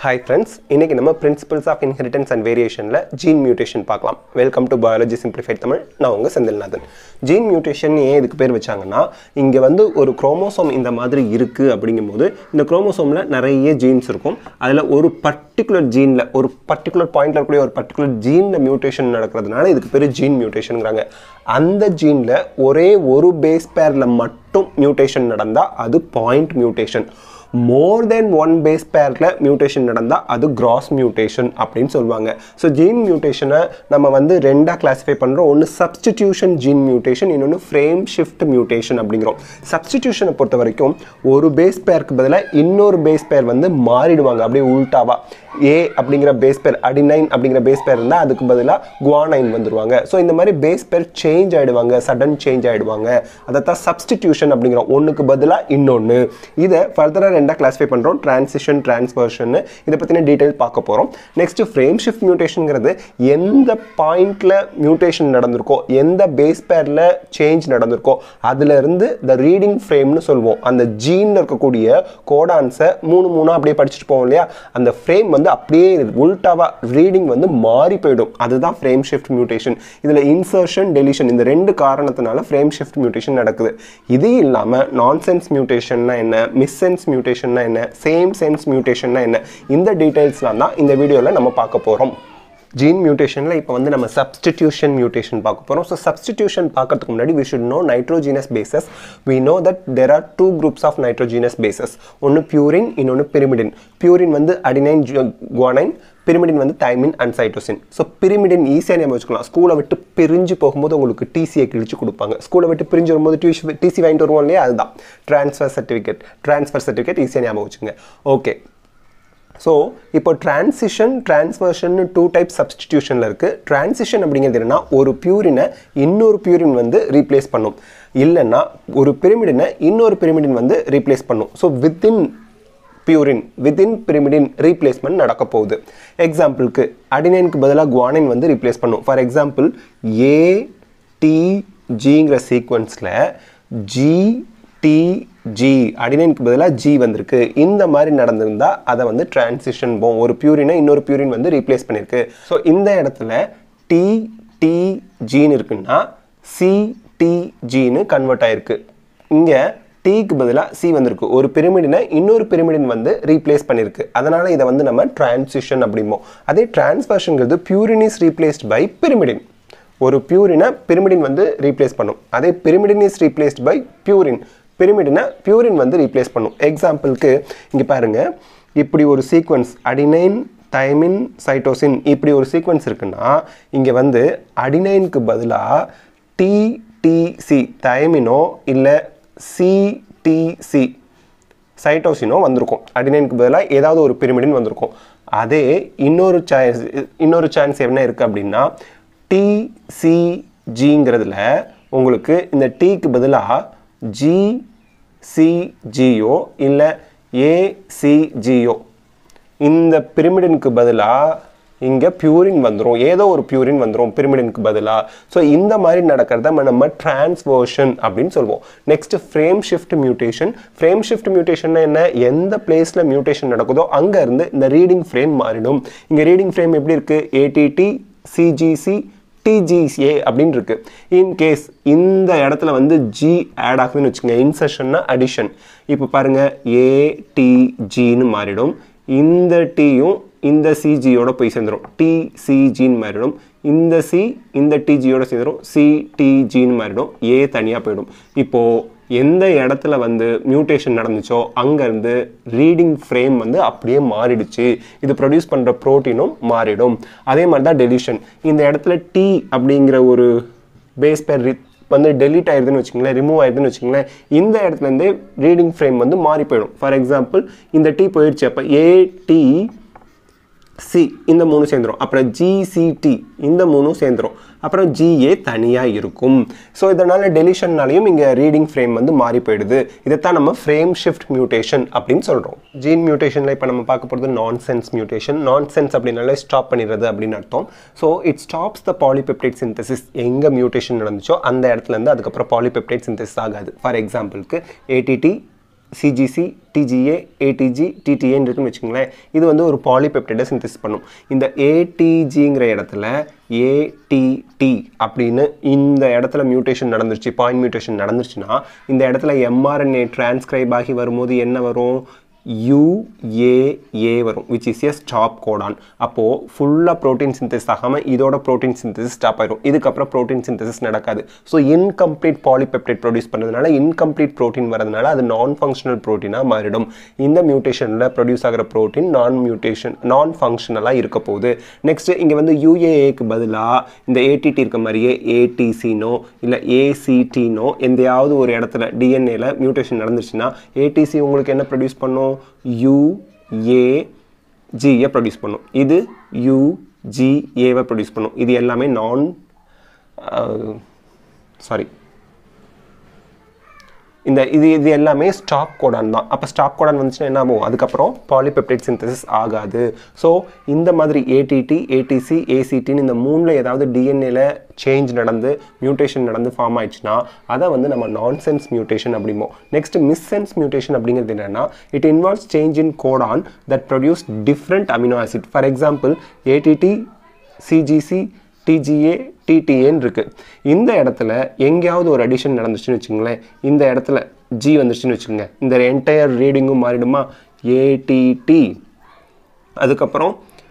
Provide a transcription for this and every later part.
hi friends இன்னைக்கு நம்ம principles of inheritance and வேரியேஷனில் ஜீன் மியூட்டேஷன் பார்க்கலாம் welcome to biology simplified Tamil நான் உங்கள் செந்தில்நாதன் ஜீன் மியூட்டேஷன் ஏன் இதுக்கு பேர் வச்சாங்கன்னா இங்கே வந்து ஒரு குரோமோசோம் இந்த மாதிரி இருக்குது அப்படிங்கும்போது இந்த குரோமோசோமில் நிறைய ஜீன்ஸ் இருக்கும் அதில் ஒரு பர்டிகுலர் ஜீனில் ஒரு பர்டிகுலர் பாயிண்ட்ல இருக்கக்கூடிய ஒரு பர்டிகுலர் ஜீனில் மியூட்டேஷன் நடக்கிறதுனால இதுக்கு பேர் ஜீன் மியூட்டேஷனுங்கிறாங்க அந்த ஜீனில் ஒரே ஒரு பேஸ் பேரில் மட்டும் மியூட்டேஷன் நடந்தால் அது point mutation more than one base பேரில் மியூட்டேஷன் நடந்தால் அது கிராஸ் மியூட்டேஷன் அப்படின்னு சொல்லுவாங்க ஸோ ஜீன் மியூட்டேஷனை நம்ம வந்து ரெண்டாக கிளாஸிஃபை பண்ணுறோம் ஒன்று சப்ஸ்டிடியூஷன் ஜீன் மியூட்டேஷன் இன்னொன்று ஃப்ரேம் ஷிஃப்ட் மியூட்டேஷன் அப்படிங்கிறோம் சப்ஸ்டிடியூஷனை பொறுத்த வரைக்கும் ஒரு பேஸ் பேருக்கு பதிலாக இன்னொரு பேஸ் பேர் வந்து மாறிடுவாங்க அப்படியே உல்டாவா ஏ அப்படிங்கிற பேஸ் பேர் அடினைன் அப்படிங்கிற பேஸ் பேர் இருந்தால் அதுக்கு பதிலாக குவானைன் வந்துருவாங்க ஸோ இந்த மாதிரி பேஸ் பேர் சேஞ்ச் ஆகிடுவாங்க சடன் சேஞ்ச் ஆகிடுவாங்க அதைத்தான் சப்ஸ்டிடியூஷன் அப்படிங்கிறோம் ஒன்றுக்கு பதிலாக இன்னொன்று இதை ஃபர்தராக ரெண்டாக கிளாஸிஃபை பண்ணுறோம் டிரான்சிஷன் டிரான்ஸ்வர்ஷன் இதை பற்றின டீட்டெயில் பார்க்க போகிறோம் நெக்ஸ்ட் ஃப்ரேம் ஷிஃப்ட் மியூட்டேஷனுங்கிறது எந்த பாயிண்ட்ல மியூட்டேஷன் நடந்திருக்கோ எந்த பேஸ் பேரில் சேஞ்ச் நடந்திருக்கோ அதுல இருந்து த ரீடிங் ஃப்ரேம்னு சொல்லுவோம் அந்த ஜீனில் இருக்கக்கூடிய கோடான்ஸை மூணு மூணாக அப்படியே படிச்சுட்டு போவோம் இல்லையா அந்த ஃப்ரேம் வந்து அப்படியே உல்டாவா ரீடிங் வந்து மாறி போயிடும் அதுதான் ஃப்ரேம் ஷிஃப்ட் மியூட்டேஷன் இதில் இன்சர்ஷன் டெலிஷன் இந்த ரெண்டு காரணத்தினால ஃப்ரேம் ஷிஃப்ட் மியூட்டேஷன் நடக்குது இது இல்லாமல் நான்சென்ஸ் மியூட்டேஷன்னா என்ன மிஸ்சென்ஸ் மியூட்டேஷன்னா என்ன சேம் சென்ஸ் மியூட்டேஷன்னா என்ன இந்த டீட்டெயில்ஸ்லாம் தான் இந்த வீடியோவில் நம்ம பார்க்க போகிறோம் ஜீன் மியூட்டேஷனில் இப்போ வந்து நம்ம சப்ஸ்டிடியூஷன் மியூட்டேஷன் பார்க்க போகிறோம் ஸோ சப்ஸ்டிடியூஷன் பார்க்கறதுக்கு முன்னாடி we should know nitrogenous bases we know that there are two groups of nitrogenous bases ஒன்று பியூரின் இன்னொன்று பிரிமிடின் பியூரின் வந்து அடினைன் குவானைன் பிரிமிடின் வந்து thymine and cytosine so pyrimidine ஈஸியாக நம்ம வச்சுக்கலாம் ஸ்கூலை விட்டு பிரிஞ்சு போகும்போது உங்களுக்கு டிசியை கிழிச்சு கொடுப்பாங்க ஸ்கூலை விட்டு பிரிஞ்சு வரும்போது டிசி டிசி வாங்கிட்டு வருவோம் இல்லையா அதுதான் ட்ரான்ஸ்ஃபர் சர்டிஃபிகேட் ட்ரான்ஸ்ஃபர் சர்டிஃபிகேட் ஈஸியாக ஞாபகம் வச்சுங்க ஓகே ஸோ இப்போ டிரான்சிஷன் டிரான்ஸ்வர்ஷன் டூ டைப் சப்ஸ்டிடியூஷனில் இருக்குது டிரான்சிஷன் அப்படிங்கிறது என்னன்னா ஒரு பியூரினை இன்னொரு பியூரின் வந்து ரீப்ளேஸ் பண்ணும் இல்லைன்னா ஒரு பிரமிடினை இன்னொரு பிரமிடின் வந்து ரீப்ளேஸ் பண்ணும் so within purine within pyrimidine replacement நடக்க போகுது எக்ஸாம்பிளுக்கு அடினைனுக்கு பதிலாக குவானின் வந்து ரீப்ளேஸ் பண்ணும் ஃபார் எக்ஸாம்பிள் ஏ டி ஜிங்கிற சீக்வன்ஸில் ஜி டி ஜி அடினைனுக்கு பதிலாக ஜி வந்திருக்கு இந்த மாதிரி நடந்திருந்தா அதை வந்து டிரான்சிஷன் போம் ஒரு பியூரினை இன்னொரு பியூரின் வந்து ரீப்ளேஸ் பண்ணியிருக்கு ஸோ இந்த இடத்துல டி டி ஜின்னு இருக்குன்னா சி டி ஜின்னு கன்வெர்ட் ஆயிருக்கு இங்கே டீக்கு பதிலாக சி வந்திருக்கு ஒரு பிரமிடினை இன்னொரு பிரமிடின் வந்து ரீப்ளேஸ் பண்ணியிருக்கு அதனால் இதை வந்து நம்ம டிரான்சிஷன் அப்படிம்போம் அதே டிரான்ஸ்வர்ஷனுங்கிறது purine is replaced by pyrimidine ஒரு பியூரினை பிரமிடின் வந்து ரீப்ளேஸ் பண்ணும் அதே pyrimidine is replaced by purine பிரமிடினை பியூரின் வந்து ரீப்ளேஸ் பண்ணும் எக்ஸாம்பிளுக்கு இங்கே பாருங்க இப்படி ஒரு சீக்வன்ஸ் அடினைன் தைமின் சைட்டோசின் இப்படி ஒரு சீக்வன்ஸ் இருக்குன்னா இங்கே வந்து அடினைனுக்கு பதிலாக டிடிசி தைமினோ இல்லை சிடிசி சைட்டோசினோ வந்திருக்கும் அடினைனுக்கு பதிலாக ஏதாவது ஒரு பிரமிடின் வந்திருக்கும் அதே இன்னொரு சான்ஸ் இன்னொரு சான்ஸ் என்ன இருக்குது அப்படின்னா டிசிஜிங்கிறதுல உங்களுக்கு இந்த டீக்கு பதிலாக ஜி சிஜியோ இல்லை ஏசிஜியோ இந்த பிரமிடினுக்கு பதிலாக இங்கே பியூரின் வந்துடும் ஏதோ ஒரு பியூரின் வந்துடும் பிரமிடினுக்கு பதிலாக ஸோ இந்த மாதிரி நடக்கிறத நம்ம டிரான்ஸ்வர்ஷன் அப்படின்னு சொல்லுவோம் next frameshift mutation frameshift mutation என்ன எந்த பிளேஸில் மியூட்டேஷன் நடக்குதோ அங்கேருந்து இந்த ரீடிங் ஃப்ரேம் மாறிடும் இங்கே ரீடிங் ஃப்ரேம் எப்படி இருக்குது ஏடிடி சிஜிசி டிஜிஏ அப்படின்னு இருக்கு இன் கேஸ் இந்த இடத்துல வந்து ஜி ஆட் ஆகுதுன்னு வச்சுக்கோங்க இன்சர்ஷன்னா அடிஷன் இப்போ பாருங்க ஏடிஜின்னு மாறிடும் இந்த டீயும் இந்த சிஜியோட போய் சேர்ந்துடும் டிசிஜின்னு மாறிடும் இந்த சி இந்த டிஜியோட சேர்ந்துடும் சிடிஜின்னு மாறிடும் ஏ தனியாக போயிடும் இப்போது எந்த இடத்துல வந்து மியூட்டேஷன் நடந்துச்சோ அங்கேருந்து ரீடிங் ஃப்ரேம் வந்து அப்படியே மாறிடுச்சு இது ப்ரொடியூஸ் பண்ணுற ப்ரோட்டீனும் மாறிடும் அதே மாதிரி தான் டெலிஷன் இந்த இடத்துல டி அப்படிங்கிற ஒரு பேஸ் பேர் வந்து டெலிட் ஆயிருதுன்னு வச்சுங்களேன் ரிமூவ் ஆயிருதுன்னு வச்சுங்களேன் இந்த இடத்துலேருந்தே ரீடிங் ஃப்ரேம் வந்து மாறி போயிடும் ஃபார் எக்ஸாம்பிள் இந்த டி போயிடுச்சு அப்போ ஏடி சி இந்த மூணு சேர்ந்துரும் அப்புறம் ஜிசிடி இந்த மூணும் சேர்ந்துரும் அப்புறம் ஜிஏ தனியாக இருக்கும் ஸோ இதனால் டெலிஷன்னாலையும் இங்கே ரீடிங் ஃப்ரேம் வந்து மாறி போயிடுது இதைத்தான் நம்ம ஃப்ரேம் ஷிஃப்ட் மியூட்டேஷன் அப்படின்னு சொல்கிறோம் ஜீன் மியூட்டேஷனில் இப்போ நம்ம பார்க்க போகிறது நான் சென்ஸ் மியூட்டேஷன் நான் சென்ஸ் அப்படின்னாலே ஸ்டாப் பண்ணிடுறது அப்படின்னு அர்த்தம் so it stops the polypeptide synthesis எங்கே மியூட்டேஷன் நடந்துச்சோ அந்த இடத்துலேருந்து அதுக்கப்புறம் பாலிபெப்டைட் சிந்தசிஸ் ஆகாது ஃபார் எக்ஸாம்பிளுக்கு ஏடிடி சிஜிசி டிஜிஏ ஏடிஜி டிடிஏன்னு இருக்குன்னு வச்சுக்கோங்களேன் இது வந்து ஒரு பாலிபெப்டைடை சிந்தசிஸ் பண்ணும் இந்த ஏடிஜிங்கிற இடத்துல ஏடிடி அப்படின்னு இந்த இடத்துல மியூட்டேஷன் நடந்துருச்சு பாயிண்ட் மியூட்டேஷன் நடந்துருச்சுன்னா இந்த இடத்துல எம்ஆர்என்ஏ டிரான்ஸ்கிரைப் ஆகி வரும்போது என்ன வரும் யூஏஏ வரும் which is a stop codon அப்போது ஃபுல்லாக ப்ரோட்டீன் சிந்தசிஸ் ஆகாமல் இதோட ப்ரோட்டீன் சிந்தசிஸ் ஸ்டாப் ஆயிரும் இதுக்கப்புறம் ப்ரோட்டீன் சிந்தசிஸ் நடக்காது ஸோ இன்கம்ப்ளீட் பாலிபெப்டைட் ப்ரொடியூஸ் பண்ணுறதுனால இன்கம்ப்ளீட் ப்ரோட்டீன் வரதுனால அது நான் ஃபங்க்ஷனல் ப்ரோட்டீனாக மாறிடும் இந்த மியூட்டேஷனில் ப்ரொடியூஸ் ஆகிற ப்ரோட்டீன் நான் மியூட்டேஷன் நான் ஃபங்க்ஷனலாக இருக்க போகுது நெக்ஸ்ட் இங்கே வந்து யூஏஏக்கு பதிலாக இந்த ஏடிடி இருக்க மாதிரியே ஏடிசினோ இல்லை ஏசிடினோ எந்தையாவது ஒரு இடத்துல டிஎன்ஏல மியூட்டேஷன் நடந்துருச்சுன்னா ஏடிசி உங்களுக்கு என்ன ப்ரொடியூஸ் பண்ணும் யுஏஜியை ப்ரொடியூஸ் பண்ணும் இது யுஜிஏவை ப்ரொடியூஸ் பண்ணும் இது எல்லாமே நான் சாரி இந்த இது இது எல்லாமே ஸ்டாப் கோடான் தான் அப்போ ஸ்டாப் கோடான் வந்துச்சுன்னா என்ன ஆகும் அதுக்கப்புறம் பாலிபெப்டைட் சிந்தசிஸ் ஆகாது ஸோ இந்த மாதிரி ஏடிடி ஏடிசி ஏசிடின்னு இந்த மூணில் ஏதாவது டிஎன்ஏல சேஞ்ச் நடந்து மியூட்டேஷன் நடந்து ஃபார்ம் ஆயிடுச்சுன்னா அதை வந்து நம்ம நான்சென்ஸ் மியூட்டேஷன் அப்படிம்போம் நெக்ஸ்ட் மிஸ்சென்ஸ் மியூட்டேஷன் அப்படிங்கிறது என்னென்னா it involves change in codon that produce different amino acid for example ATT CGC TGA டிடிஏன்னு இருக்குது இந்த இடத்துல எங்கேயாவது ஒரு அடிஷன் நடந்துச்சுன்னு வச்சுங்களேன் இந்த இடத்துல ஜி வந்துச்சுன்னு வச்சுக்கோங்க இந்த என்டையர் ரீடிங்கும் மாறிடுமா ஏடிடி அதுக்கப்புறம்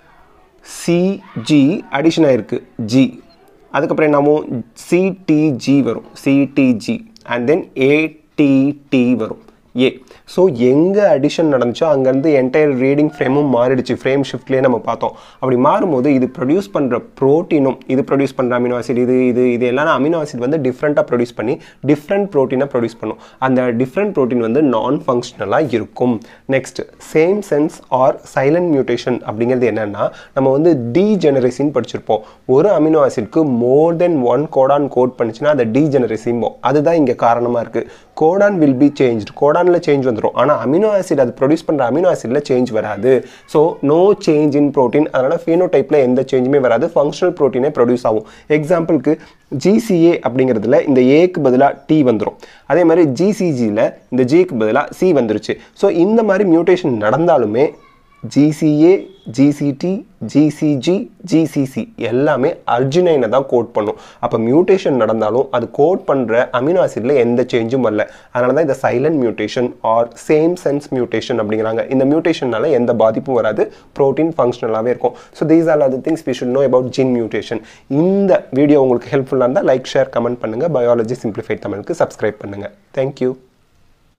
சிஜி அடிஷன் ஆயிருக்கு ஜி அதுக்கப்புறம் என்னமோ சிடிஜி வரும் சிடிஜி அண்ட் தென் ஏடிடி வரும் ஏ ஸோ எங்கே அடிஷன் நடந்துச்சோ அங்கேருந்து என்டையர் ரீடிங் ஃப்ரேமும் மாறிடுச்சு ஃப்ரேம் ஷிஃப்ட்லேயே நம்ம பார்த்தோம் அப்படி மாறும்போது இது ப்ரொடியூஸ் பண்ணுற ப்ரோட்டீனும் இது ப்ரொடியூஸ் பண்ணுற அமினோ ஆசிட் இது இது இது எல்லாம் அமினோ ஆசிட் வந்து டிஃப்ரெண்ட்டாக ப்ரொடியூஸ் பண்ணி டிஃப்ரெண்ட் ப்ரோட்டீனை ப்ரொடியூஸ் பண்ணும் அந்த டிஃப்ரெண்ட் ப்ரோட்டீன் வந்து நான் ஃபங்க்ஷனலாக இருக்கும் next same sense or silent mutation அப்படிங்கிறது என்னென்னா நம்ம வந்து டீஜெனரேசின் படிச்சிருப்போம் ஒரு அமினோ ஆசிட்க்கு more than one codon code பண்ணிச்சுன்னா அதை டீஜெனரேசிம்போம் அதுதான் இங்கே காரணமாக இருக்குது கோடான் வில் பி சேஞ்ச் கோடானில் சேஞ்ச் வந்துடும் ஆனால் அமினோ ஆசிட் அது ப்ரொடியூஸ் பண்ணுற அமினோ ஆசிடில் சேஞ்ச் வராது so no change in protein அதனால் ஃபீனோடைப்பில் எந்த சேஞ்சுமே வராது ஃபங்க்ஷனல் ப்ரோட்டீனே ப்ரொடியூஸ் ஆகும் எக்ஸாம்பிளுக்கு ஜிசிஏ அப்படிங்கிறதுல இந்த ஏக்கு பதிலாக டி வந்துடும் அதே மாதிரி ஜிசிஜியில் இந்த ஜிக்கு பதிலாக சி வந்துருச்சு ஸோ இந்த மாதிரி மியூட்டேஷன் நடந்தாலுமே ஜிசிஏ ஜிசிடி ஜிசிஜி ஜிசிசி எல்லாமே அர்ஜினைனை தான் கோட் பண்ணும் அப்போ மியூட்டேஷன் நடந்தாலும் அது கோட் பண்ணுற அமினோ ஆசிடில் எந்த சேஞ்சும் வரல அதனால தான் இந்த silent mutation or same sense mutation அப்படிங்கிறாங்க இந்த மியூட்டேஷனால எந்த பாதிப்பும் வராது ப்ரோட்டீன் ஃபங்க்ஷனலாகவே இருக்கும் so these are other things we should know about gene mutation இந்த வீடியோ உங்களுக்கு ஹெல்ப்ஃபுல்லாக இருந்தால் லைக் ஷேர் கமெண்ட் பண்ணுங்கள் பயாலஜி சிம்பிளிஃபைட் தமிழுக்கு சப்ஸ்கிரைப் பண்ணுங்கள் தேங்க்யூ